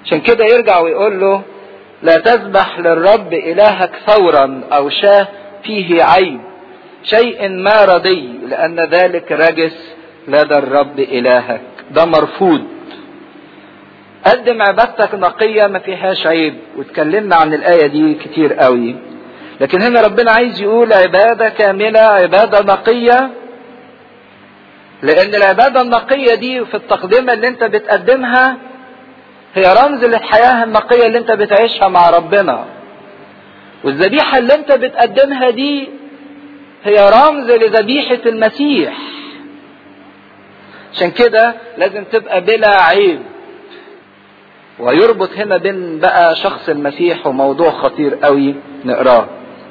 عشان كده يرجع ويقول له لا تذبح للرب إلهك ثورا أو شاه فيه عيب شيء ما ردي لأن ذلك رجس لدى الرب إلهك ده مرفوض قدم عبادتك نقية ما فيهاش عيب واتكلمنا عن الآية دي كتير قوي لكن هنا ربنا عايز يقول عبادة كاملة عبادة نقية لأن العبادة النقية دي في التقدمة اللي أنت بتقدمها هي رمز للحياة النقية اللي أنت بتعيشها مع ربنا والذبيحة اللي أنت بتقدمها دي هي رمز لذبيحة المسيح عشان كده لازم تبقى بلا عيب ويربط هنا بين بقى شخص المسيح وموضوع خطير قوي نقراه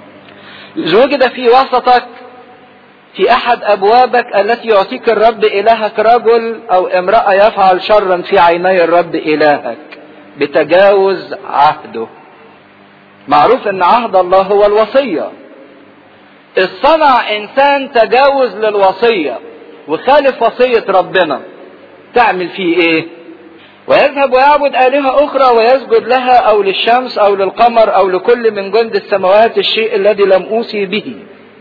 وجد في وسطك في احد ابوابك التي يعطيك الرب الهك رجل او امراه يفعل شرا في عيني الرب الهك بتجاوز عهده معروف ان عهد الله هو الوصيه إذ صنع انسان تجاوز للوصيه وخالف وصيه ربنا تعمل فيه ايه ويذهب ويعبد آلهة أخرى ويسجد لها أو للشمس أو للقمر أو لكل من جند السماوات الشيء الذي لم أوصي به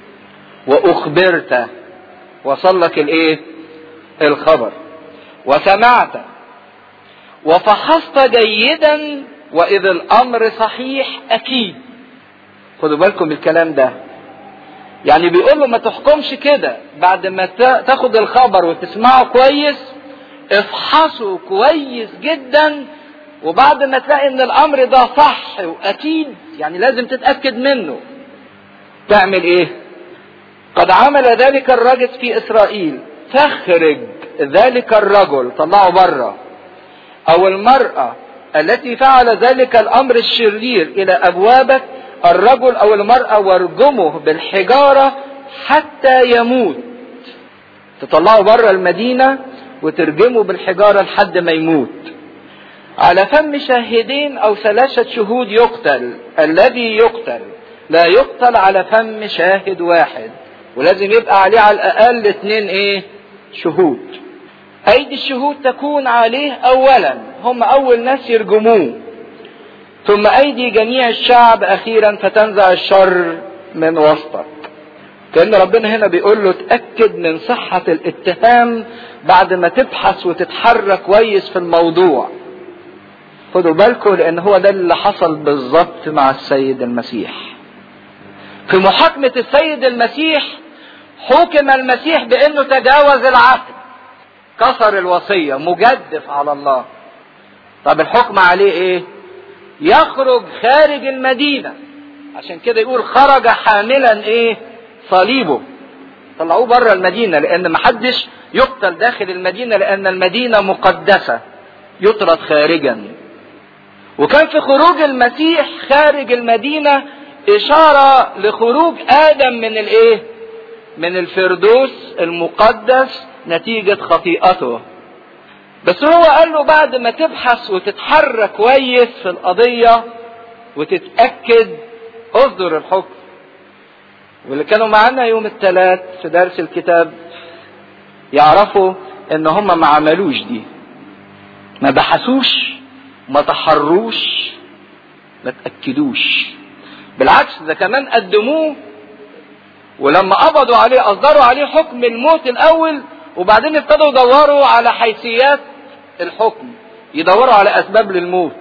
وأخبرت وصل لك الإيه؟ الخبر وسمعت وفحصت جيدا وإذ الأمر صحيح أكيد خدوا بالكم الكلام ده يعني بيقول له ما تحكمش كده بعد ما تاخد الخبر وتسمعه كويس افحصوا كويس جدا وبعد ما تلاقي ان الامر ده صح واكيد يعني لازم تتاكد منه تعمل ايه قد عمل ذلك الرجل في اسرائيل فاخرج ذلك الرجل طلعه بره او المراه التي فعل ذلك الامر الشرير الى ابوابك الرجل او المراه وارجمه بالحجاره حتى يموت تطلعه بره المدينه وترجمه بالحجارة لحد ما يموت على فم شاهدين أو ثلاثة شهود يقتل الذي يقتل لا يقتل على فم شاهد واحد ولازم يبقى عليه على الأقل اتنين إيه شهود أيدي الشهود تكون عليه أولا هم أول ناس يرجموه ثم أيدي جميع الشعب أخيرا فتنزع الشر من وسطك كأن ربنا هنا بيقول له تأكد من صحة الاتهام بعد ما تبحث وتتحرك كويس في الموضوع خدوا بالكم لأن هو ده اللي حصل بالظبط مع السيد المسيح في محاكمة السيد المسيح حكم المسيح بأنه تجاوز العهد كسر الوصية مجدف على الله طب الحكم عليه ايه يخرج خارج المدينة عشان كده يقول خرج حاملا ايه صليبه طلعوه بره المدينه لان محدش يقتل داخل المدينه لان المدينه مقدسه يطرد خارجا وكان في خروج المسيح خارج المدينه اشاره لخروج ادم من الايه من الفردوس المقدس نتيجه خطيئته بس هو قال له بعد ما تبحث وتتحرك كويس في القضيه وتتاكد اصدر الحكم واللي كانوا معانا يوم الثلاث في درس الكتاب يعرفوا ان هم ما عملوش دي ما بحثوش ما تحروش ما تأكدوش بالعكس ده كمان قدموه ولما قبضوا عليه اصدروا عليه حكم الموت الاول وبعدين ابتدوا يدوروا على حيثيات الحكم يدوروا على اسباب للموت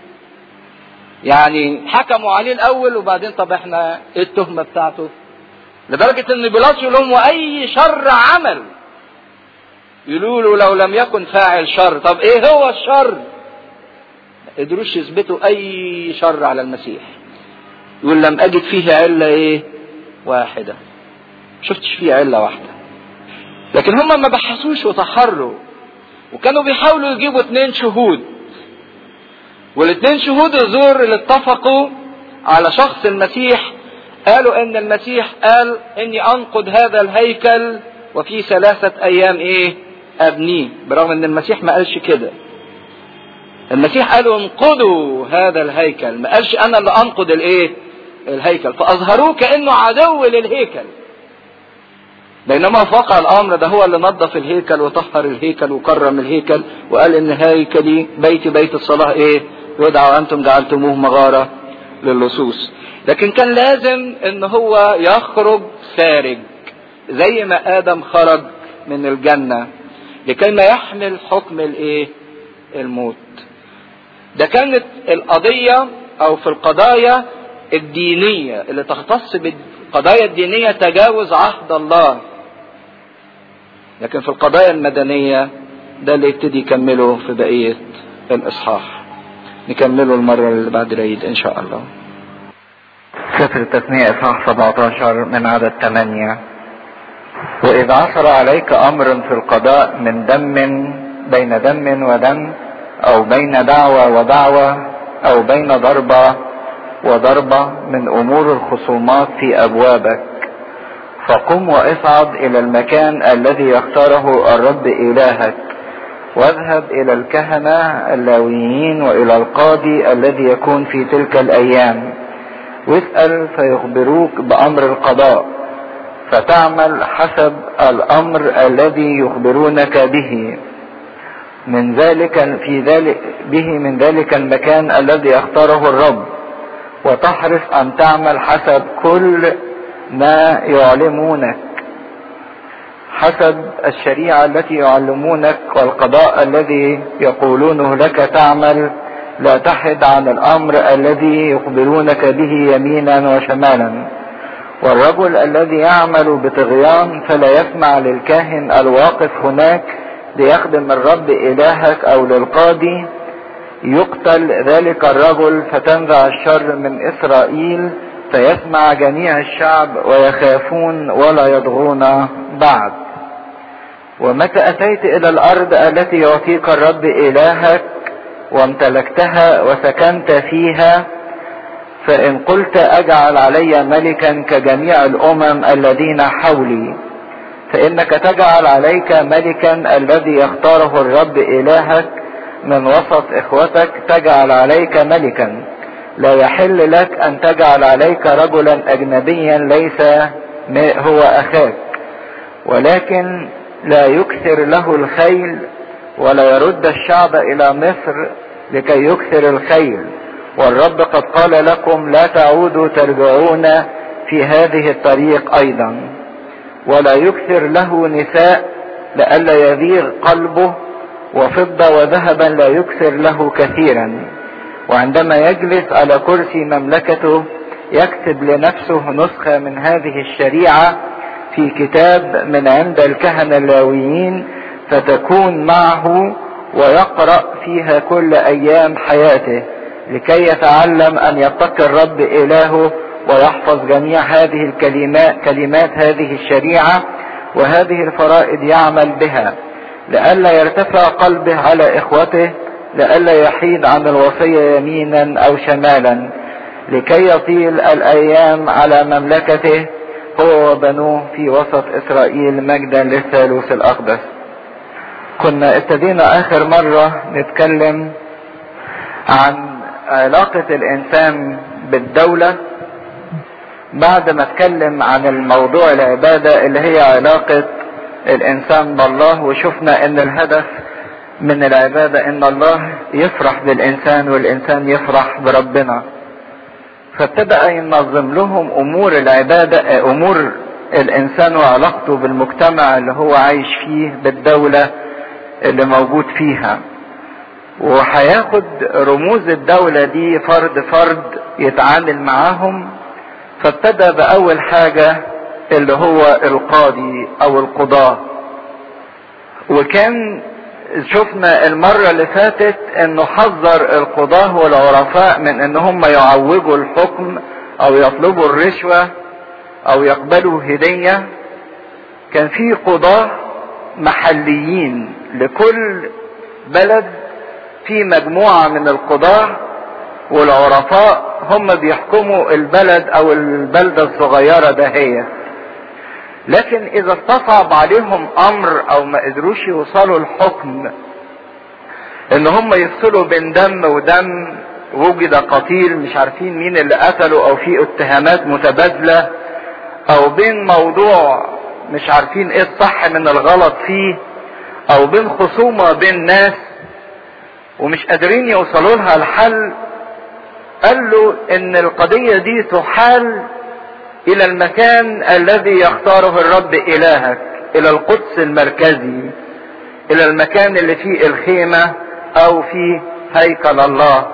يعني حكموا عليه الاول وبعدين طب احنا ايه التهمه بتاعته لدرجة ان بيلاطس يقول لهم واي شر عمل يقولوا له لو لم يكن فاعل شر طب ايه هو الشر ما قدروش يثبتوا اي شر على المسيح يقول لم اجد فيه علة ايه واحدة شفتش فيه علة واحدة لكن هم ما بحثوش وتحروا وكانوا بيحاولوا يجيبوا اتنين شهود والاتنين شهود الزور اللي اتفقوا على شخص المسيح قالوا ان المسيح قال اني انقض هذا الهيكل وفي ثلاثة ايام ايه ابنيه برغم ان المسيح ما قالش كده المسيح قالوا انقضوا هذا الهيكل ما قالش انا اللي انقض الايه الهيكل فاظهروه كانه عدو للهيكل بينما في واقع الامر ده هو اللي نظف الهيكل وطهر الهيكل وكرم الهيكل وقال ان هيكلي بيتي بيت الصلاه ايه يدعى وانتم جعلتموه مغارة للصوص لكن كان لازم ان هو يخرج خارج زي ما ادم خرج من الجنة لكي ما يحمل حكم الايه الموت ده كانت القضية او في القضايا الدينية اللي تختص بالقضايا الدينية تجاوز عهد الله لكن في القضايا المدنية ده اللي يبتدي يكمله في بقية الإصحاح نكمله المرة اللي بعد العيد إن شاء الله سفر التثنية إصحاح 17 من عدد 8 وإذا عثر عليك أمر في القضاء من دم بين دم ودم أو بين دعوة ودعوة أو بين ضربة وضربة من أمور الخصومات في أبوابك فقم واصعد إلى المكان الذي يختاره الرب إلهك واذهب إلى الكهنة اللاويين وإلى القاضي الذي يكون في تلك الأيام واسأل فيخبروك بأمر القضاء فتعمل حسب الأمر الذي يخبرونك به من ذلك في ذلك به من ذلك المكان الذي يختاره الرب وتحرص أن تعمل حسب كل ما يعلمونك حسب الشريعة التي يعلمونك والقضاء الذي يقولونه لك تعمل لا تحد عن الأمر الذي يخبرونك به يمينا وشمالا والرجل الذي يعمل بطغيان فلا يسمع للكاهن الواقف هناك ليخدم الرب إلهك أو للقاضي يقتل ذلك الرجل فتنزع الشر من إسرائيل فيسمع جميع الشعب ويخافون ولا يضغون بعد ومتى أتيت إلى الأرض التي يعطيك الرب إلهك وامتلكتها وسكنت فيها فإن قلت أجعل علي ملكا كجميع الأمم الذين حولي فإنك تجعل عليك ملكا الذي يختاره الرب إلهك من وسط إخوتك تجعل عليك ملكا لا يحل لك أن تجعل عليك رجلا أجنبيا ليس هو أخاك ولكن لا يكثر له الخيل ولا يرد الشعب إلى مصر لكي يكثر الخيل والرب قد قال لكم لا تعودوا ترجعون في هذه الطريق أيضا ولا يكثر له نساء لئلا يذيغ قلبه وفضة وذهبا لا يكثر له كثيرا وعندما يجلس على كرسي مملكته يكتب لنفسه نسخة من هذه الشريعة في كتاب من عند الكهنة اللاويين فتكون معه ويقرأ فيها كل أيام حياته لكي يتعلم أن يتقي الرب إلهه ويحفظ جميع هذه الكلمات كلمات هذه الشريعة وهذه الفرائض يعمل بها لئلا يرتفع قلبه على إخوته لئلا يحيد عن الوصية يمينا أو شمالا لكي يطيل الأيام على مملكته هو وبنوه في وسط إسرائيل مجدا للثالوث الأقدس كنا ابتدينا آخر مرة نتكلم عن علاقة الإنسان بالدولة بعد ما اتكلم عن الموضوع العبادة اللي هي علاقة الإنسان بالله وشفنا إن الهدف من العبادة ان الله يفرح بالانسان والانسان يفرح بربنا فابتدأ ينظم لهم امور العبادة امور الانسان وعلاقته بالمجتمع اللي هو عايش فيه بالدولة اللي موجود فيها وهياخد رموز الدولة دي فرد فرد يتعامل معاهم فابتدى بأول حاجة اللي هو القاضي او القضاة وكان شفنا المرة اللي فاتت انه حذر القضاة والعرفاء من ان هم يعوجوا الحكم او يطلبوا الرشوة او يقبلوا هدية كان في قضاة محليين لكل بلد في مجموعة من القضاة والعرفاء هم بيحكموا البلد او البلدة الصغيرة دهية لكن اذا استصعب عليهم امر او ما قدروش يوصلوا الحكم ان هم يفصلوا بين دم ودم وجد قتيل مش عارفين مين اللي قتله او في اتهامات متبادلة او بين موضوع مش عارفين ايه الصح من الغلط فيه او بين خصومة بين ناس ومش قادرين يوصلوا لها الحل قال له ان القضية دي تحال الى المكان الذي يختاره الرب الهك الى القدس المركزي الى المكان اللي فيه الخيمة او فيه هيكل الله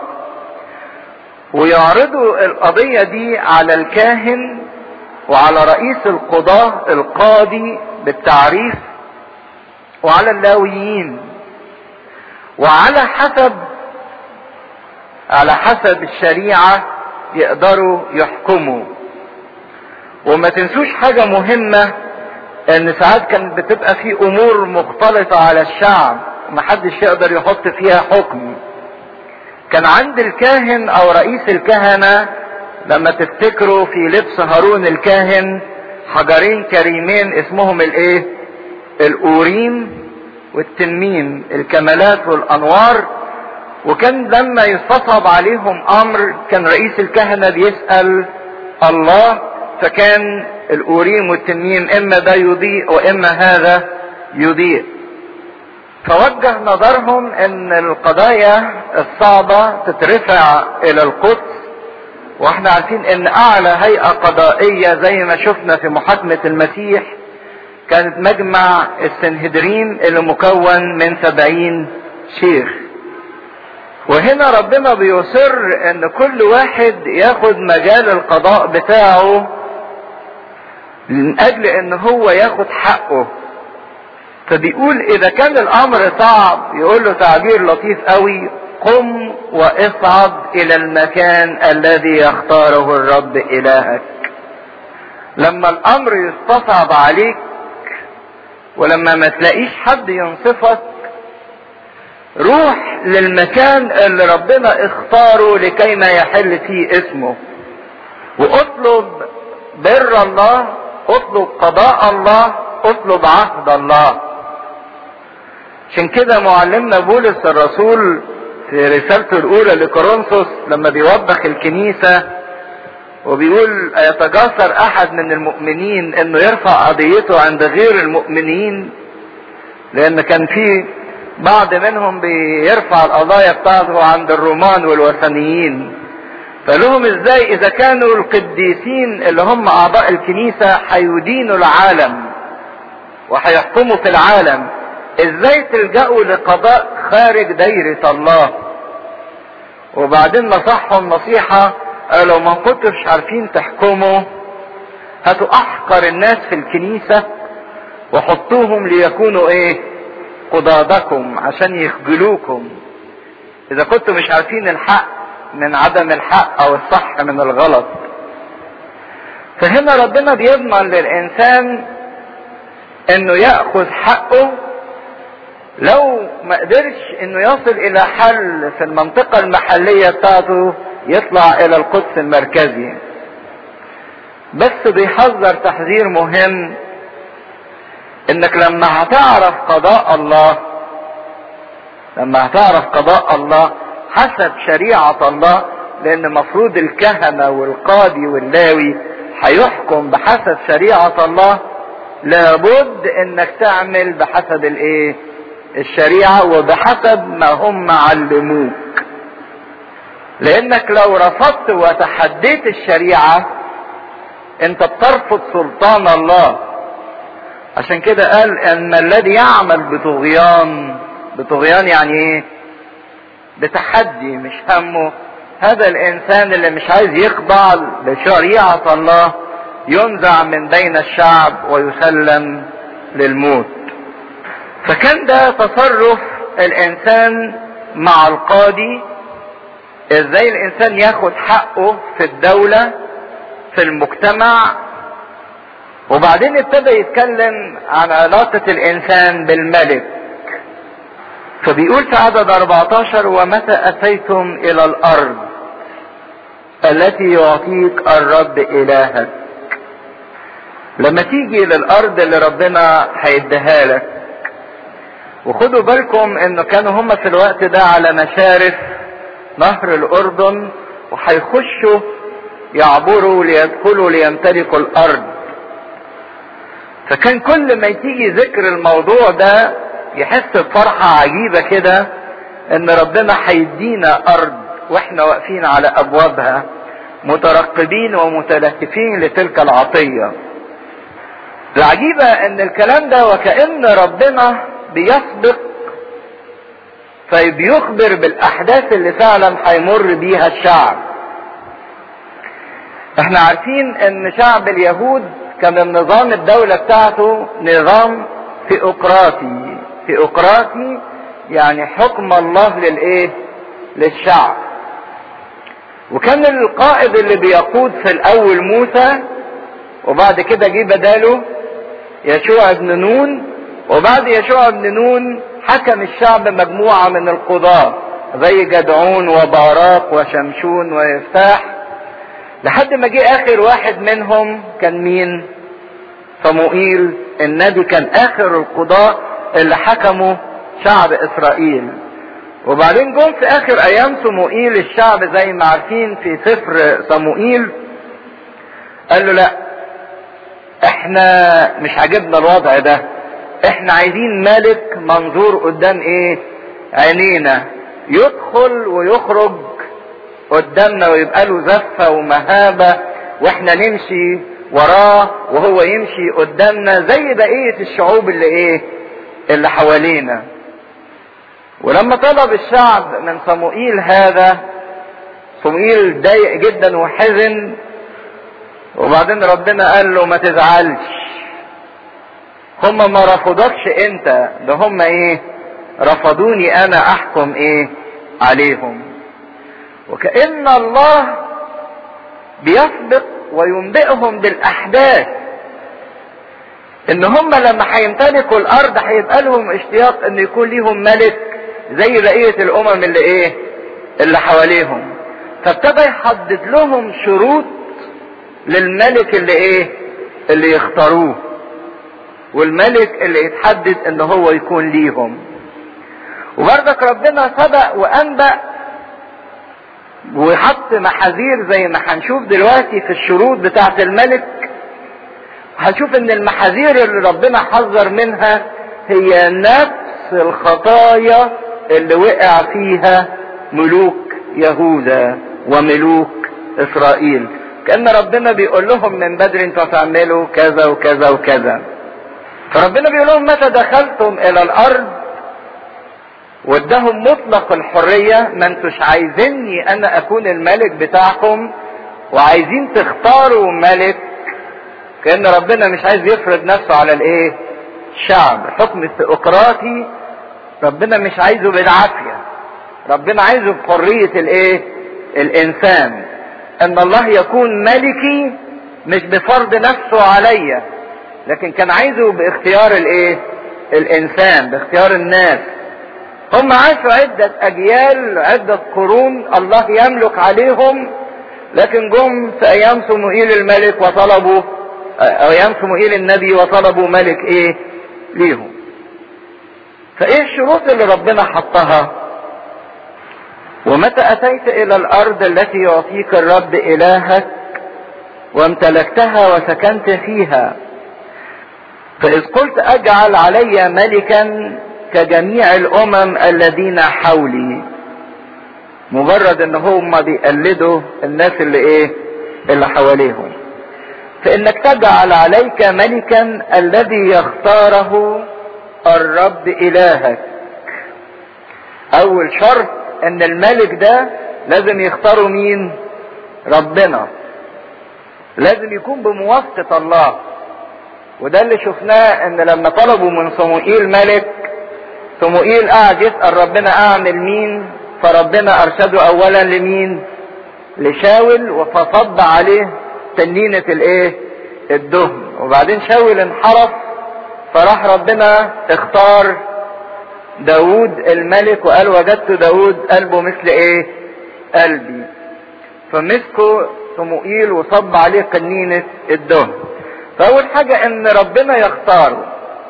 ويعرضوا القضية دي على الكاهن وعلى رئيس القضاة القاضي بالتعريف وعلى اللاويين وعلى حسب على حسب الشريعة يقدروا يحكموا وما تنسوش حاجة مهمة ان ساعات كانت بتبقى في امور مختلطة على الشعب محدش يقدر يحط فيها حكم كان عند الكاهن او رئيس الكهنة لما تفتكروا في لبس هارون الكاهن حجرين كريمين اسمهم الايه الاوريم والتنمين الكمالات والانوار وكان لما يستصعب عليهم امر كان رئيس الكهنه بيسال الله فكان الاوريم والتنين اما ده يضيء واما هذا يضيء فوجه نظرهم ان القضايا الصعبه تترفع الى القدس واحنا عارفين ان اعلى هيئه قضائيه زي ما شفنا في محاكمه المسيح كانت مجمع السنهدرين اللي مكون من سبعين شيخ وهنا ربنا بيصر ان كل واحد ياخد مجال القضاء بتاعه من اجل ان هو ياخد حقه فبيقول اذا كان الامر صعب يقول له تعبير لطيف قوي قم واصعد الى المكان الذي يختاره الرب الهك لما الامر يستصعب عليك ولما ما تلاقيش حد ينصفك روح للمكان اللي ربنا اختاره لكي ما يحل فيه اسمه واطلب بر الله اطلب قضاء الله اطلب عهد الله عشان كده معلمنا بولس الرسول في رسالته الاولى لكورنثوس لما بيوبخ الكنيسه وبيقول يتجاسر احد من المؤمنين انه يرفع قضيته عند غير المؤمنين لان كان في بعض منهم بيرفع القضايا بتاعته عند الرومان والوثنيين فلهم ازاي اذا كانوا القديسين اللي هم اعضاء الكنيسة هيدينوا العالم وهيحكموا في العالم ازاي تلجأوا لقضاء خارج دايرة الله وبعدين نصحهم نصيحة لو ما كنتوش عارفين تحكموا هاتوا احقر الناس في الكنيسة وحطوهم ليكونوا ايه قضادكم عشان يخجلوكم اذا كنتم مش عارفين الحق من عدم الحق او الصح من الغلط فهنا ربنا بيضمن للانسان انه ياخذ حقه لو ما قدرش انه يصل الى حل في المنطقه المحليه بتاعته يطلع الى القدس المركزي بس بيحذر تحذير مهم انك لما هتعرف قضاء الله لما هتعرف قضاء الله حسب شريعة الله لان مفروض الكهنة والقاضي واللاوي هيحكم بحسب شريعة الله لابد انك تعمل بحسب الايه الشريعة وبحسب ما هم علموك لانك لو رفضت وتحديت الشريعة انت بترفض سلطان الله عشان كده قال ان الذي يعمل بطغيان بطغيان يعني ايه بتحدي مش همه هذا الانسان اللي مش عايز يخضع لشريعة الله ينزع من بين الشعب ويسلم للموت فكان ده تصرف الانسان مع القاضي ازاي الانسان ياخد حقه في الدولة في المجتمع وبعدين ابتدى يتكلم عن علاقة الانسان بالملك فبيقول في عدد 14 ومتى اتيتم الى الارض التي يعطيك الرب الهك لما تيجي للارض اللي ربنا هيديها لك وخدوا بالكم انه كانوا هم في الوقت ده على مشارف نهر الاردن وهيخشوا يعبروا ليدخلوا ليمتلكوا الارض فكان كل ما تيجي ذكر الموضوع ده يحس بفرحة عجيبة كده ان ربنا هيدينا ارض واحنا واقفين على ابوابها مترقبين ومتلهفين لتلك العطية العجيبة ان الكلام ده وكأن ربنا بيسبق فبيخبر بالاحداث اللي فعلا هيمر بيها الشعب احنا عارفين ان شعب اليهود كان النظام الدولة بتاعته نظام ثيوقراطي ثيوقراطي يعني حكم الله للايه للشعب وكان القائد اللي بيقود في الاول موسى وبعد كده جه بداله يشوع بن نون وبعد يشوع بن نون حكم الشعب مجموعة من القضاة زي جدعون وباراق وشمشون ويفتاح لحد ما جه اخر واحد منهم كان مين صموئيل النبي كان اخر القضاة اللي حكموا شعب اسرائيل وبعدين جم في اخر ايام صموئيل الشعب زي ما عارفين في سفر صموئيل قال له لا احنا مش عاجبنا الوضع ده احنا عايزين ملك منظور قدام ايه عينينا يدخل ويخرج قدامنا ويبقى له زفة ومهابة واحنا نمشي وراه وهو يمشي قدامنا زي بقية الشعوب اللي ايه اللي حوالينا ولما طلب الشعب من صموئيل هذا صموئيل ضايق جدا وحزن وبعدين ربنا قال له ما تزعلش هم ما رفضكش انت ده هم ايه رفضوني انا احكم ايه عليهم وكأن الله بيسبق وينبئهم بالاحداث ان هم لما هيمتلكوا الارض هيبقى لهم اشتياق ان يكون ليهم ملك زي بقية الامم اللي ايه اللي حواليهم فابتدى يحدد لهم شروط للملك اللي ايه اللي يختاروه والملك اللي يتحدد ان هو يكون ليهم وبرضك ربنا سبق وانبأ وحط محاذير زي ما هنشوف دلوقتي في الشروط بتاعة الملك هنشوف ان المحاذير اللي ربنا حذر منها هي نفس الخطايا اللي وقع فيها ملوك يهوذا وملوك اسرائيل كان ربنا بيقول لهم من بدري انتوا هتعملوا كذا وكذا وكذا فربنا بيقول لهم متى دخلتم الى الارض وادهم مطلق الحرية ما انتوش عايزيني انا اكون الملك بتاعكم وعايزين تختاروا ملك كأن ربنا مش عايز يفرض نفسه على الايه الشعب الحكم الثيوقراطي ربنا مش عايزه بالعافية ربنا عايزه بحرية الايه الانسان ان الله يكون ملكي مش بفرض نفسه عليا لكن كان عايزه باختيار الايه الانسان باختيار الناس هم عاشوا عدة اجيال عدة قرون الله يملك عليهم لكن جم في ايام صموئيل الملك وطلبوا ايام صموئيل النبي وطلبوا ملك ايه ليهم فايه الشروط اللي ربنا حطها ومتى اتيت الى الارض التي يعطيك الرب الهك وامتلكتها وسكنت فيها فاذ قلت اجعل علي ملكا كجميع الامم الذين حولي مجرد ان هم بيقلدوا الناس اللي ايه اللي حواليهم فانك تجعل عليك ملكا الذي يختاره الرب الهك اول شرط ان الملك ده لازم يختاروا مين ربنا لازم يكون بموافقة الله وده اللي شفناه ان لما طلبوا من صموئيل ملك صموئيل قعد يسأل ربنا اعمل مين فربنا ارشده اولا لمين لشاول فصب عليه تنينة الايه الدهن وبعدين شاول انحرف فراح ربنا اختار داود الملك وقال وجدت داود قلبه مثل ايه قلبي فمسكوا صموئيل وصب عليه قنينة الدهن فاول حاجة ان ربنا يختاره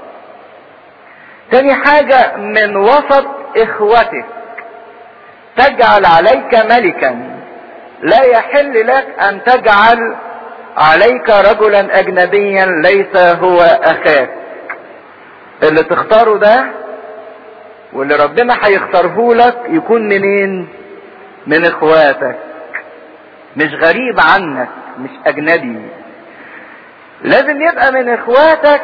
تاني حاجة من وسط اخوتك تجعل عليك ملكا لا يحل لك ان تجعل عليك رجلا اجنبيا ليس هو اخاك اللي تختاره ده واللي ربنا هيختاره لك يكون منين من اخواتك مش غريب عنك مش اجنبي لازم يبقى من اخواتك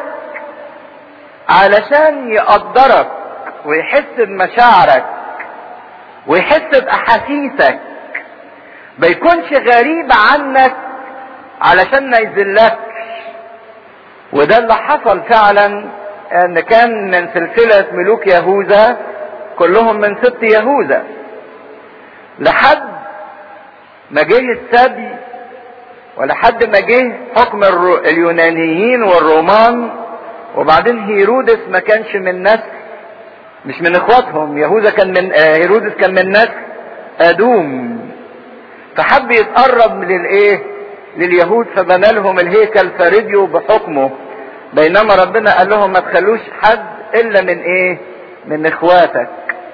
علشان يقدرك ويحس بمشاعرك ويحس باحاسيسك ما يكونش غريب عنك علشان ما يذلكش وده اللي حصل فعلا ان كان من سلسلة ملوك يهوذا كلهم من سبط يهوذا لحد ما جه السبي ولحد ما جه حكم اليونانيين والرومان وبعدين هيرودس ما كانش من نسل مش من اخواتهم يهوذا كان من هيرودس كان من نسل ادوم فحب يتقرب للايه لليهود فبنى لهم الهيكل فرجوا بحكمه بينما ربنا قال لهم ما تخلوش حد الا من ايه من اخواتك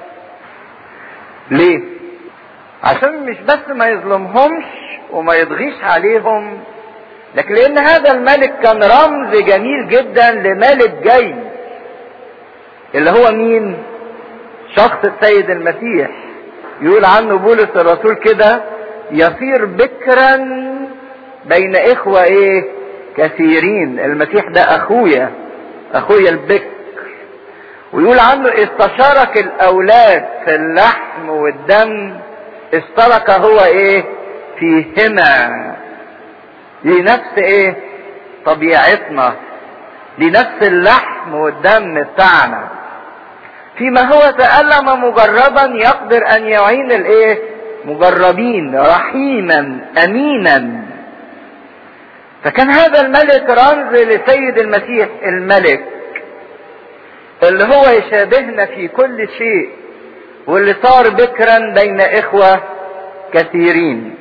ليه عشان مش بس ما يظلمهمش وما يضغيش عليهم لكن لان هذا الملك كان رمز جميل جدا لملك جاي اللي هو مين شخص السيد المسيح يقول عنه بولس الرسول كده يصير بكرا بين اخوة ايه كثيرين المسيح ده اخويا اخويا البكر ويقول عنه استشارك الاولاد في اللحم والدم اشترك هو ايه فيهما دي نفس ايه طبيعتنا دي نفس اللحم والدم بتاعنا فيما هو تألم مجربا يقدر ان يعين الايه مجربين رحيما امينا فكان هذا الملك رمز لسيد المسيح الملك اللي هو يشابهنا في كل شيء واللي صار بكرا بين اخوة كثيرين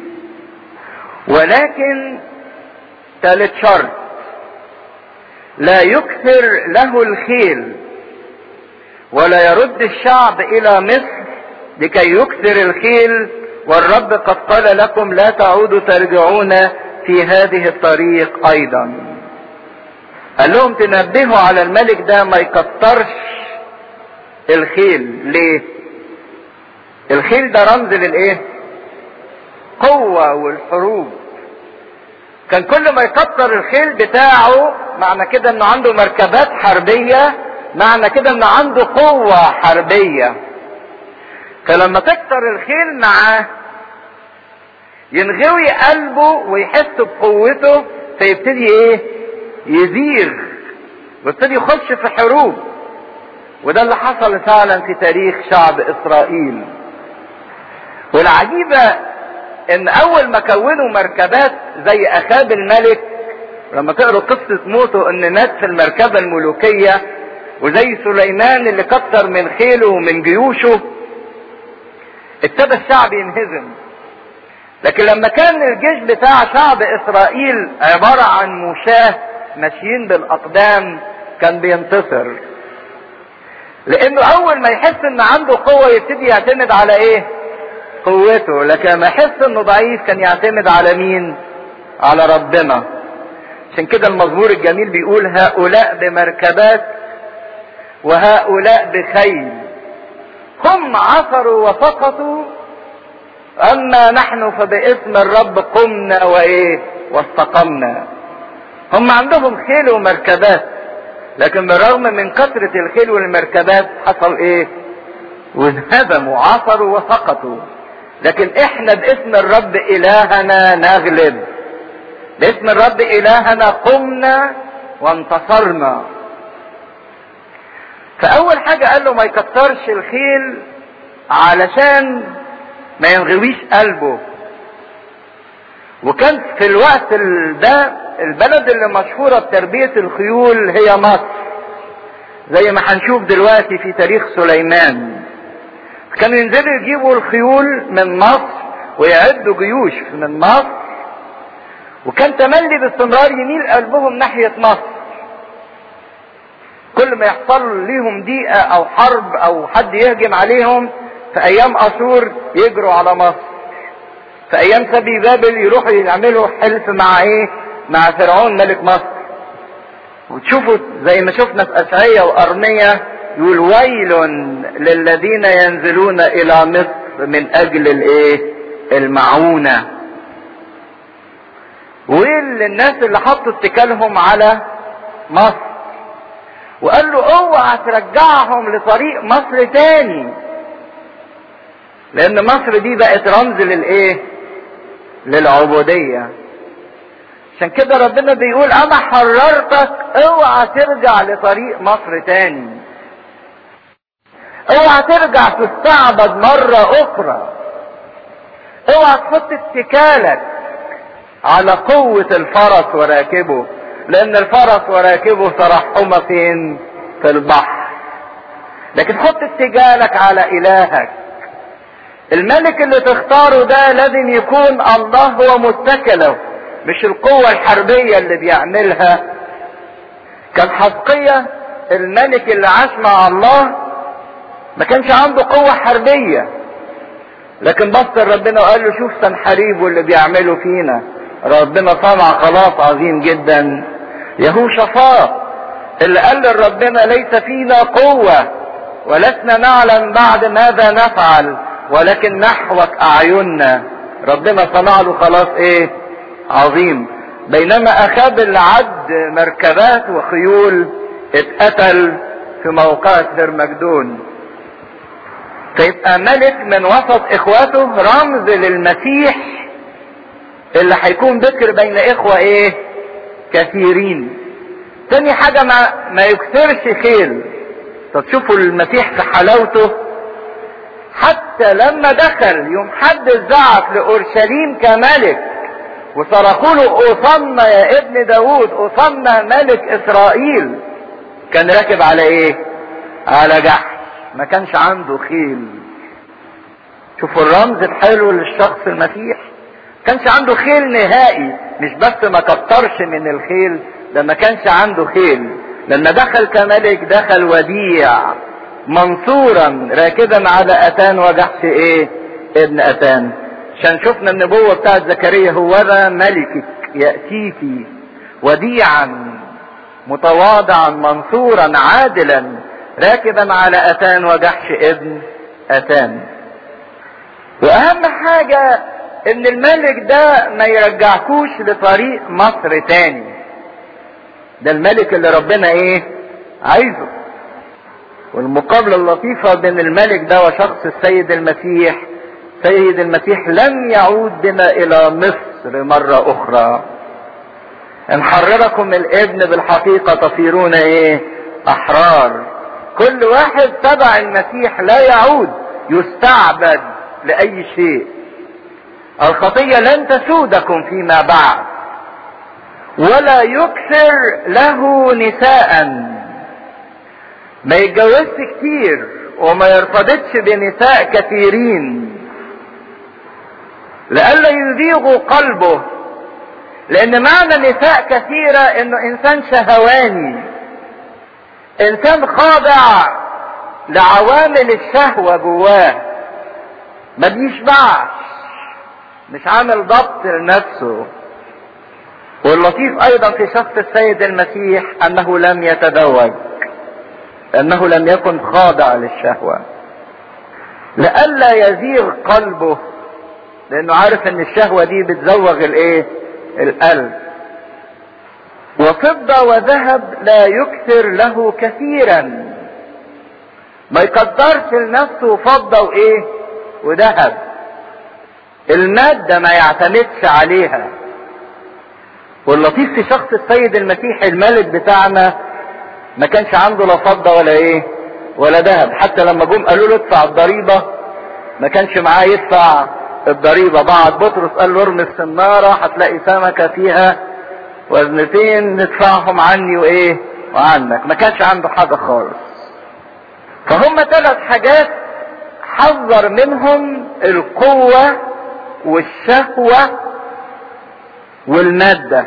ولكن ثالث شرط لا يكثر له الخيل ولا يرد الشعب الى مصر لكي يكثر الخيل والرب قد قال لكم لا تعودوا ترجعون في هذه الطريق ايضا قال لهم تنبهوا على الملك ده ما يكترش الخيل ليه الخيل ده رمز للايه قوة والحروب كان كل ما يكتر الخيل بتاعه معنى كده انه عنده مركبات حربية معنى كده انه عنده قوة حربية فلما تكتر الخيل معاه ينغوي قلبه ويحس بقوته فيبتدي ايه يزيغ ويبتدي يخش في حروب وده اللي حصل فعلا في تاريخ شعب اسرائيل والعجيبة ان اول ما كونوا مركبات زي اخاب الملك لما تقروا قصة موته ان مات في المركبة الملوكية وزي سليمان اللي كتر من خيله ومن جيوشه ابتدى الشعب ينهزم لكن لما كان الجيش بتاع شعب اسرائيل عبارة عن مشاة ماشيين بالاقدام كان بينتصر لانه اول ما يحس ان عنده قوة يبتدي يعتمد على ايه قوته لكن لما يحس انه ضعيف كان يعتمد على مين على ربنا عشان كده المزمور الجميل بيقول هؤلاء بمركبات وهؤلاء بخيل هم عثروا وسقطوا اما نحن فباسم الرب قمنا وايه واستقمنا هم عندهم خيل ومركبات لكن بالرغم من كثرة الخيل والمركبات حصل ايه وانهزموا عثروا وسقطوا لكن احنا باسم الرب الهنا نغلب باسم الرب الهنا قمنا وانتصرنا فاول حاجة قال له ما يكترش الخيل علشان ما ينغويش قلبه وكان في الوقت ده البلد اللي مشهورة بتربية الخيول هي مصر زي ما هنشوف دلوقتي في تاريخ سليمان كانوا ينزلوا يجيبوا الخيول من مصر ويعدوا جيوش من مصر وكان تملي باستمرار يميل قلبهم ناحية مصر كل ما يحصل ليهم ضيقة او حرب او حد يهجم عليهم في ايام اشور يجروا على مصر في ايام سبي بابل يروحوا يعملوا حلف مع ايه مع فرعون ملك مصر وتشوفوا زي ما شفنا في اشعية وارمية يقول ويل للذين ينزلون الى مصر من اجل الايه المعونة ويل للناس اللي حطوا اتكالهم على مصر وقال له اوعى ترجعهم لطريق مصر تاني لان مصر دي بقت رمز للايه للعبودية عشان كده ربنا بيقول انا حررتك اوعى ترجع لطريق مصر تاني اوعى ترجع تستعبد مرة اخرى اوعى تحط اتكالك على قوة الفرس وراكبه لان الفرس وراكبه ترحم فين في البحر لكن حط اتجالك على الهك الملك اللي تختاره ده لازم يكون الله هو متكله مش القوة الحربية اللي بيعملها كان حزقية الملك اللي عاش مع الله ما كانش عنده قوة حربية لكن بص ربنا وقال له شوف سنحريب واللي بيعمله فينا ربنا صنع خلاص عظيم جدا يهوشافاط اللي قال لربنا ليس فينا قوة ولسنا نعلم بعد ماذا نفعل ولكن نحوك اعيننا ربنا صنع له خلاص ايه عظيم بينما اخاب اللي عد مركبات وخيول اتقتل في موقعة هرمجدون فيبقى ملك من وسط اخواته رمز للمسيح اللي هيكون بكر بين اخوة ايه كثيرين تاني حاجة ما, ما يكثرش خيل فتشوفوا المسيح في حلاوته حتى لما دخل يوم حد الزعف لأورشليم كملك وصرخوا له أوصلنا يا ابن داود أوصلنا ملك إسرائيل كان راكب على إيه؟ على جحش ما كانش عنده خيل شوفوا الرمز الحلو للشخص المسيح كانش عنده خيل نهائي مش بس ما كترش من الخيل ده ما كانش عنده خيل لما دخل كملك دخل وديع منصورا راكبا على اتان وجحش ايه ابن اتان عشان شفنا النبوة بتاعت زكريا هو ذا ملكك يأتيك وديعا متواضعا منصورا عادلا راكبا على اتان وجحش ابن اتان واهم حاجة ان الملك ده ما يرجعكوش لطريق مصر تاني ده الملك اللي ربنا ايه عايزه والمقابلة اللطيفة بين الملك ده وشخص السيد المسيح سيد المسيح لم يعود بنا الى مصر مرة اخرى ان حرركم الابن بالحقيقة تصيرون ايه احرار كل واحد تبع المسيح لا يعود يستعبد لاي شيء الخطية لن تسودكم فيما بعد ولا يكثر له نساء ما يتجوزش كتير وما يرتبطش بنساء كثيرين لئلا يزيغوا قلبه لان معنى نساء كثيرة انه انسان شهواني انسان خاضع لعوامل الشهوة جواه ما بيشبعش مش عامل ضبط لنفسه واللطيف ايضا في شخص السيد المسيح انه لم يتزوج انه لم يكن خاضع للشهوة لئلا يزيغ قلبه لانه عارف ان الشهوة دي بتزوغ الايه القلب وفضة وذهب لا يكثر له كثيرا ما يقدرش لنفسه فضة وايه وذهب المادة ما يعتمدش عليها واللطيف في شخص السيد المسيح الملك بتاعنا ما كانش عنده لا فضة ولا ايه ولا ذهب حتى لما جم قالوا له ادفع الضريبة ما كانش معاه يدفع الضريبة بعد بطرس قال له ارمي السنارة هتلاقي سمكة فيها وزنتين ندفعهم عني وايه وعنك ما كانش عنده حاجة خالص فهم ثلاث حاجات حذر منهم القوة والشهوة والمادة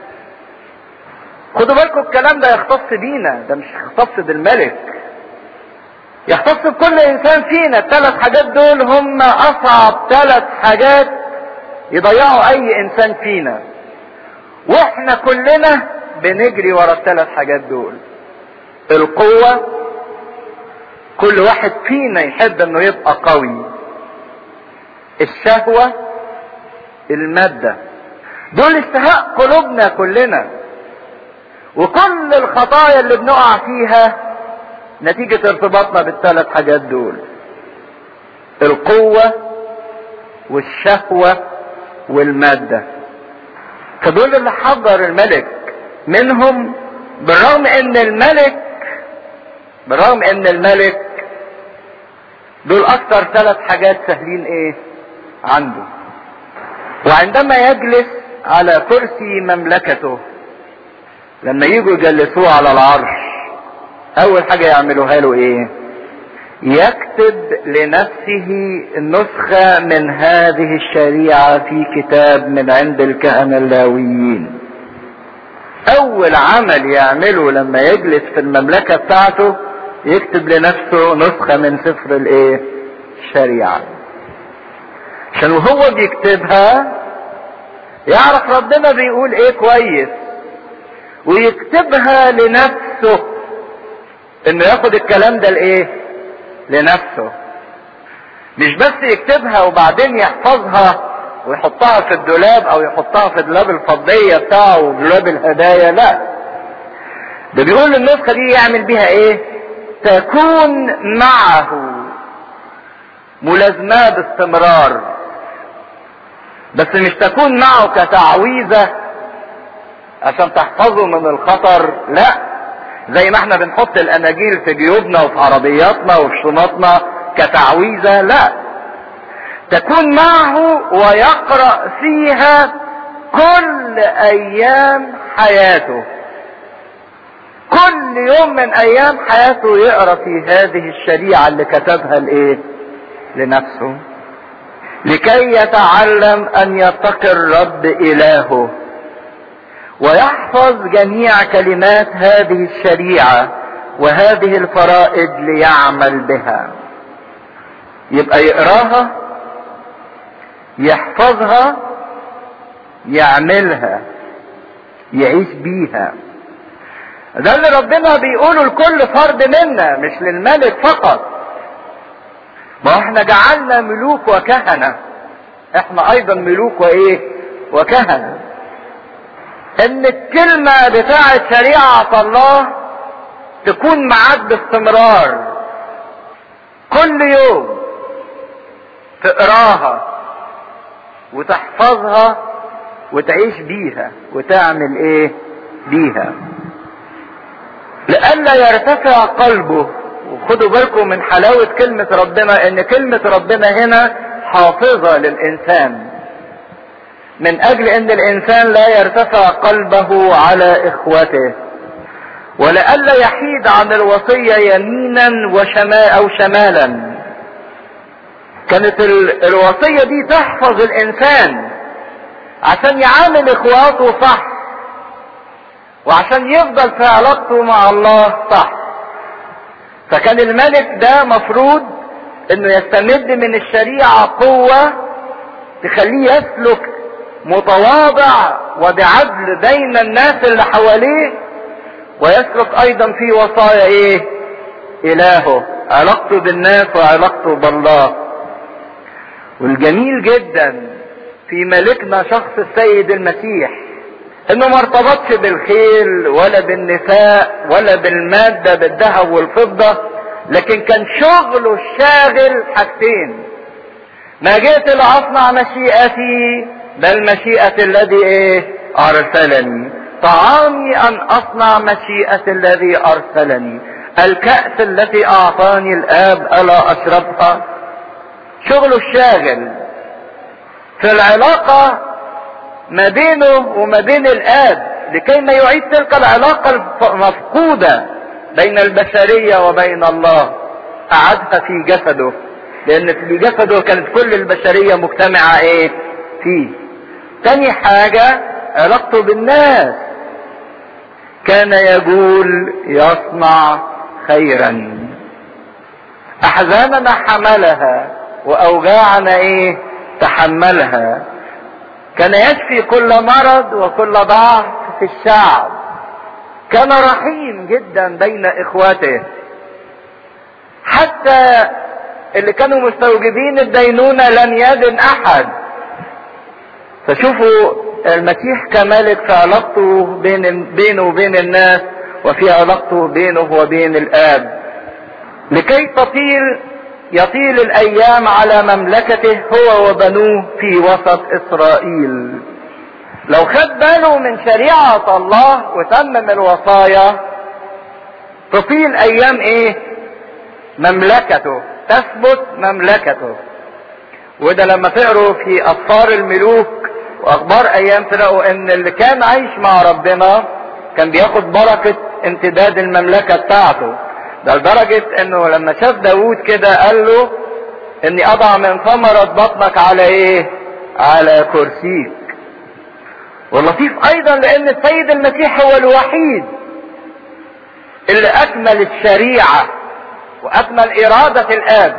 خدوا بالكم الكلام ده يختص بينا ده مش يختص بالملك يختص بكل انسان فينا الثلاث حاجات دول هم اصعب ثلاث حاجات يضيعوا اي انسان فينا واحنا كلنا بنجري ورا الثلاث حاجات دول القوة كل واحد فينا يحب انه يبقى قوي الشهوة المادة دول استهاء قلوبنا كلنا وكل الخطايا اللي بنقع فيها نتيجة ارتباطنا بالثلاث حاجات دول القوة والشهوة والمادة فدول اللي حضر الملك منهم بالرغم ان الملك بالرغم ان الملك دول اكتر ثلاث حاجات سهلين ايه عنده وعندما يجلس على كرسي مملكته لما يجوا يجلسوه على العرش اول حاجة يعملوها له ايه يكتب لنفسه نسخة من هذه الشريعة في كتاب من عند الكهنة اللاويين اول عمل يعمله لما يجلس في المملكة بتاعته يكتب لنفسه نسخة من سفر الايه الشريعة عشان وهو بيكتبها يعرف ربنا بيقول ايه كويس ويكتبها لنفسه انه ياخد الكلام ده لايه لنفسه مش بس يكتبها وبعدين يحفظها ويحطها في الدولاب او يحطها في دولاب الفضية بتاعه ودولاب الهدايا لا ده بيقول النسخة دي يعمل بيها ايه تكون معه ملازمة باستمرار بس مش تكون معه كتعويذة عشان تحفظه من الخطر لا زي ما احنا بنحط الاناجيل في جيوبنا وفي عربياتنا وفي شنطنا كتعويذة لا تكون معه ويقرأ فيها كل ايام حياته كل يوم من ايام حياته يقرأ في هذه الشريعة اللي كتبها لايه لنفسه لكي يتعلم ان يتقي الرب الهه ويحفظ جميع كلمات هذه الشريعة وهذه الفرائض ليعمل بها يبقى يقراها يحفظها يعملها يعيش بيها ده اللي ربنا بيقوله لكل فرد منا مش للملك فقط ما احنا جعلنا ملوك وكهنة احنا ايضا ملوك وايه وكهنة ان الكلمة بتاعة شريعة الله تكون معاك باستمرار كل يوم تقراها وتحفظها وتعيش بيها وتعمل ايه بيها لئلا يرتفع قلبه وخدوا بالكم من حلاوة كلمة ربنا ان كلمة ربنا هنا حافظة للانسان من اجل ان الانسان لا يرتفع قلبه على اخوته ولئلا يحيد عن الوصية يمينا وشمال او شمالا كانت الوصية دي تحفظ الانسان عشان يعامل اخواته صح وعشان يفضل في علاقته مع الله صح فكان الملك ده مفروض انه يستمد من الشريعة قوة تخليه يسلك متواضع وبعدل بين الناس اللي حواليه ويسلك ايضا في وصايا ايه الهه علاقته بالناس وعلاقته بالله والجميل جدا في ملكنا شخص السيد المسيح انه ما ارتبطش بالخيل ولا بالنساء ولا بالمادة بالذهب والفضة لكن كان شغله الشاغل حاجتين ما جئت لاصنع مشيئتي بل مشيئة الذي ايه ارسلني طعامي ان اصنع مشيئة الذي ارسلني الكأس التي اعطاني الاب الا اشربها شغله الشاغل في العلاقة ما بينه وما بين الاب لكي ما يعيد تلك العلاقة المفقودة بين البشرية وبين الله قعدها في جسده لان في جسده كانت كل البشرية مجتمعة ايه فيه تاني حاجة علاقته بالناس كان يقول يصنع خيرا احزاننا حملها واوجاعنا ايه تحملها كان يشفي كل مرض وكل ضعف في الشعب كان رحيم جدا بين اخواته حتى اللي كانوا مستوجبين الدينونة لم يدن احد فشوفوا المسيح كملك في علاقته بين بينه وبين الناس وفي علاقته بينه وبين الاب لكي تطيل يطيل الايام على مملكته هو وبنوه في وسط اسرائيل لو خد باله من شريعة الله وتمم الوصايا تطيل ايام ايه مملكته تثبت مملكته وده لما تقروا في اسفار الملوك واخبار ايام تلاقوا ان اللي كان عايش مع ربنا كان بياخد بركة امتداد المملكة بتاعته ده لدرجة انه لما شاف داوود كده قال له اني اضع من ثمرة بطنك على ايه على كرسيك واللطيف ايضا لان السيد المسيح هو الوحيد اللي اكمل الشريعة واكمل ارادة الاب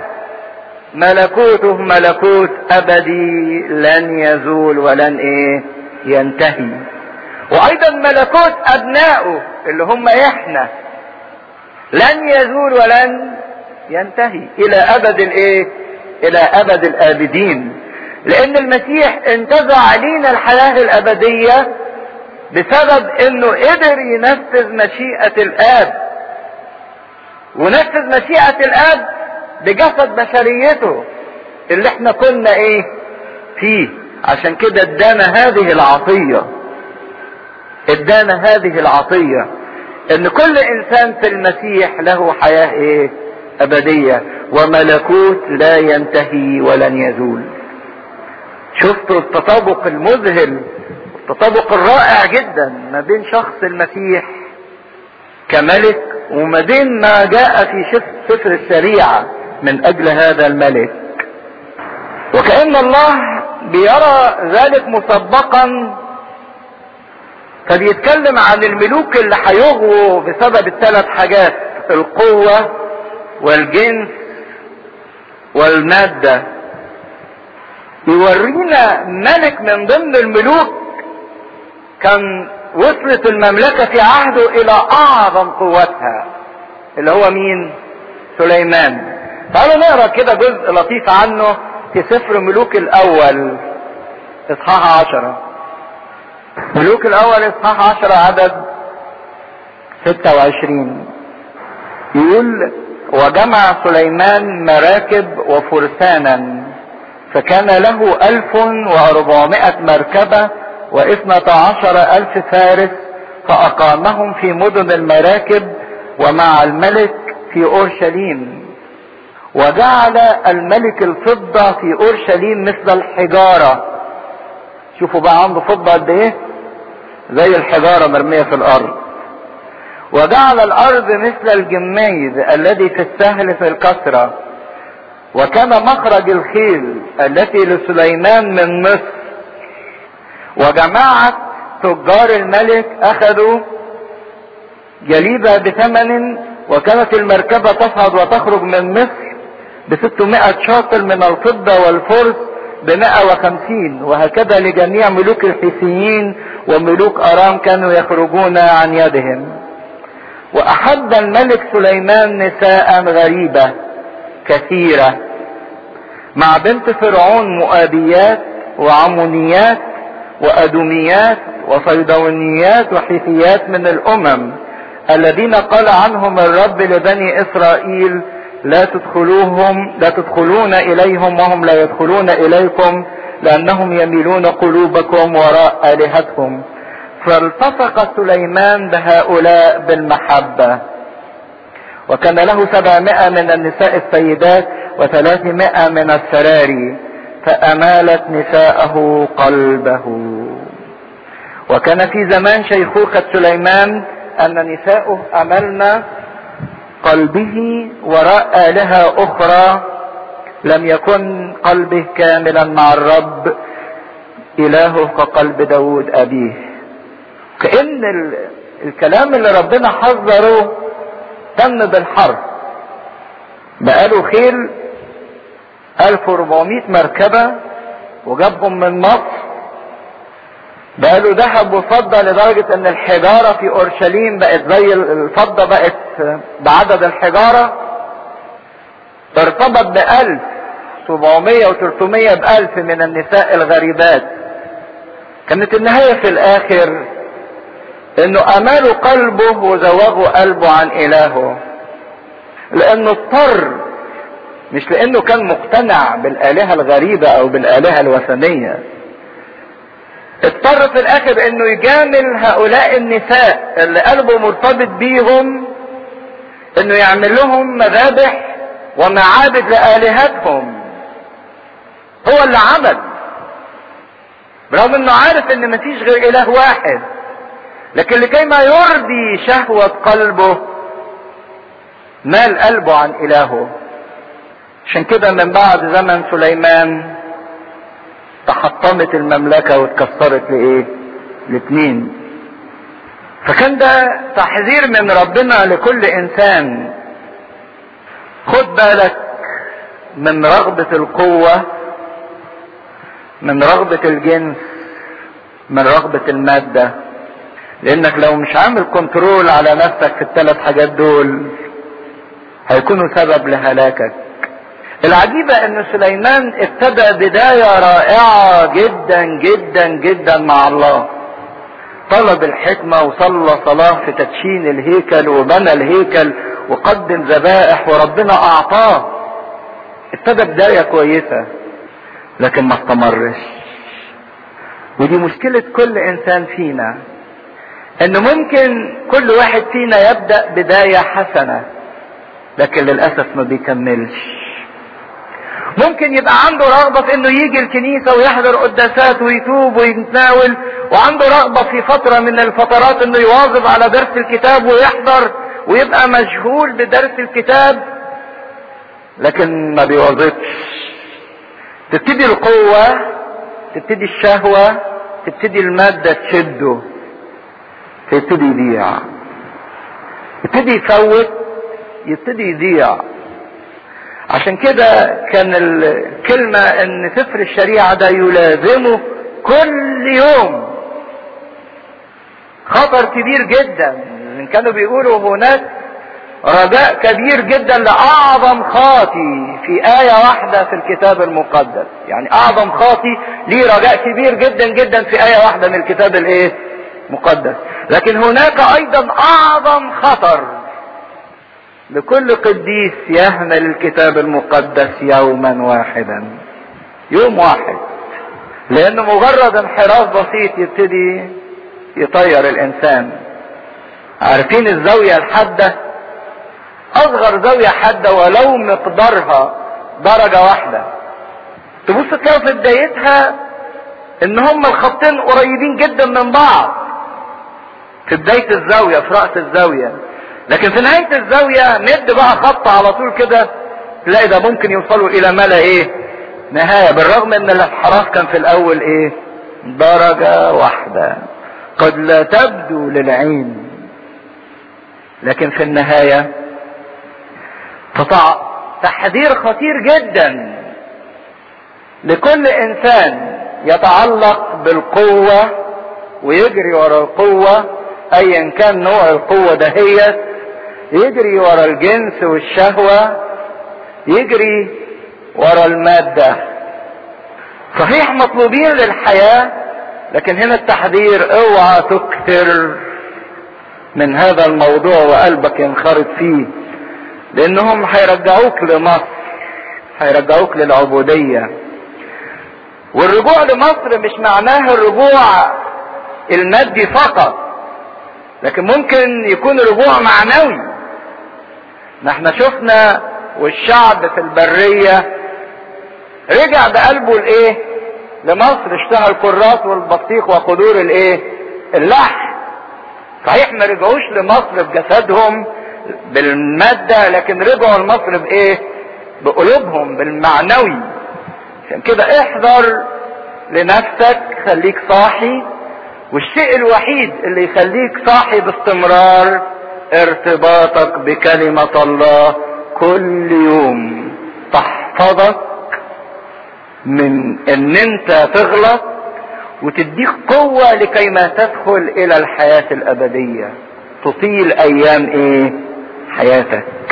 ملكوته ملكوت ابدي لن يزول ولن ايه ينتهي وايضا ملكوت ابنائه اللي هم احنا لن يزول ولن ينتهي الى ابد الايه الى ابد الابدين لان المسيح انتزع علينا الحياة الابدية بسبب انه قدر ينفذ مشيئة الاب ونفذ مشيئة الاب بجسد بشريته اللي احنا كنا ايه فيه عشان كده ادانا هذه العطية ادانا هذه العطية ان كل انسان في المسيح له حياة ايه ابدية وملكوت لا ينتهي ولن يزول شفتوا التطابق المذهل التطابق الرائع جدا ما بين شخص المسيح كملك وما بين ما جاء في سفر الشريعة من اجل هذا الملك وكأن الله بيرى ذلك مسبقا فبيتكلم عن الملوك اللي هيغووا بسبب الثلاث حاجات القوة والجنس والمادة يورينا ملك من ضمن الملوك كان وصلت المملكة في عهده الى اعظم قوتها اللي هو مين سليمان تعالوا نقرا كده جزء لطيف عنه في سفر ملوك الاول اصحاح عشرة ملوك الاول اصحاح عشرة عدد ستة وعشرين يقول وجمع سليمان مراكب وفرسانا فكان له الف واربعمائة مركبة واثنة عشر الف فارس فاقامهم في مدن المراكب ومع الملك في اورشليم وجعل الملك الفضة في اورشليم مثل الحجارة شوفوا بقى عنده فضة قد ايه زي الحجارة مرمية في الارض وجعل الارض مثل الجميز الذي في السهل في الكسرة وكان مخرج الخيل التي لسليمان من مصر وجماعة تجار الملك اخذوا جليبة بثمن وكانت المركبة تصعد وتخرج من مصر بستمائة شاطر من الفضة والفرس بمائة وخمسين وهكذا لجميع ملوك الحيثيين وملوك ارام كانوا يخرجون عن يدهم واحب الملك سليمان نساء غريبة كثيرة مع بنت فرعون مؤابيات وعمونيات وادوميات وصيدونيات وحيثيات من الامم الذين قال عنهم الرب لبني اسرائيل لا تدخلوهم لا تدخلون اليهم وهم لا يدخلون اليكم لانهم يميلون قلوبكم وراء الهتهم فالتصق سليمان بهؤلاء بالمحبة وكان له سبعمائة من النساء السيدات وثلاثمائة من السراري فأمالت نساءه قلبه وكان في زمان شيخوخة سليمان أن نساؤه أملن قلبه وراء آلهة أخرى لم يكن قلبه كاملا مع الرب إلهه كقلب داود أبيه كأن ال... الكلام اللي ربنا حذره تم بالحرف بقاله خيل 1400 مركبة وجابهم من مصر بقاله ذهب وفضة لدرجة ان الحجارة في اورشليم بقت زي الفضة بقت بعدد الحجارة ارتبط بألف سبعمية وتلتمية بألف من النساء الغريبات كانت النهاية في الآخر انه اماله قلبه وزوغه قلبه عن الهه لانه اضطر مش لانه كان مقتنع بالالهة الغريبة او بالالهة الوثنية اضطر في الاخر انه يجامل هؤلاء النساء اللي قلبه مرتبط بيهم انه يعمل لهم مذابح ومعابد لالهتهم هو اللي عمل برغم انه عارف ان مفيش غير اله واحد لكن لكي ما يرضي شهوة قلبه مال قلبه عن الهه عشان كده من بعد زمن سليمان تحطمت المملكة واتكسرت لايه لاتنين فكان ده تحذير من ربنا لكل انسان خد بالك من رغبة القوة من رغبة الجنس من رغبة المادة لانك لو مش عامل كنترول على نفسك في الثلاث حاجات دول هيكونوا سبب لهلاكك العجيبة ان سليمان ابتدى بداية رائعة جدا جدا جدا مع الله طلب الحكمة وصلى صلاة في تدشين الهيكل وبنى الهيكل وقدم ذبائح وربنا اعطاه ابتدى بداية كويسة لكن ما استمرش ودي مشكلة كل انسان فينا ان ممكن كل واحد فينا يبدأ بداية حسنة لكن للأسف ما بيكملش ممكن يبقى عنده رغبة في انه يجي الكنيسة ويحضر قداسات ويتوب ويتناول وعنده رغبة في فترة من الفترات انه يواظب على درس الكتاب ويحضر ويبقى مشغول بدرس الكتاب لكن ما بيواظبش تبتدي القوة تبتدي الشهوة تبتدي المادة تشده فيبتدي يضيع يبتدي يفوت يبتدي يضيع عشان كده كان الكلمة ان سفر الشريعة ده يلازمه كل يوم خطر كبير جدا ان كانوا بيقولوا هناك رجاء كبير جدا لاعظم خاطي في آية واحدة في الكتاب المقدس يعني اعظم خاطي ليه رجاء كبير جدا جدا في آية واحدة من الكتاب الايه مقدس لكن هناك ايضا اعظم خطر لكل قديس يهمل الكتاب المقدس يوما واحدا يوم واحد لان مجرد انحراف بسيط يبتدي يطير الانسان عارفين الزاوية الحادة اصغر زاوية حادة ولو مقدارها درجة واحدة تبص تلاقوا في بدايتها ان هما الخطين قريبين جدا من بعض في بداية الزاوية في رأس الزاوية لكن في نهاية الزاوية مد بقى خط على طول كده تلاقي ده ممكن يوصلوا الى ما لا ايه نهاية بالرغم ان الانحراف كان في الاول ايه درجة واحدة قد لا تبدو للعين لكن في النهاية قطع تحذير خطير جدا لكل انسان يتعلق بالقوة ويجري ورا القوة ايا كان نوع القوة دهيت يجري ورا الجنس والشهوة يجري ورا المادة صحيح مطلوبين للحياة لكن هنا التحذير اوعى تكثر من هذا الموضوع وقلبك ينخرط فيه لانهم هيرجعوك لمصر هيرجعوك للعبودية والرجوع لمصر مش معناه الرجوع المادي فقط لكن ممكن يكون رجوع معنوي ما احنا شفنا والشعب في البرية رجع بقلبه لايه لمصر اشتهى الكرات والبطيخ وقدور الايه اللحم صحيح ما رجعوش لمصر بجسدهم بالمادة لكن رجعوا لمصر بايه بقلوبهم بالمعنوي عشان كده احذر لنفسك خليك صاحي والشيء الوحيد اللي يخليك صاحي باستمرار ارتباطك بكلمة الله كل يوم تحفظك من ان انت تغلط وتديك قوة لكي ما تدخل الى الحياة الابدية تطيل ايام ايه حياتك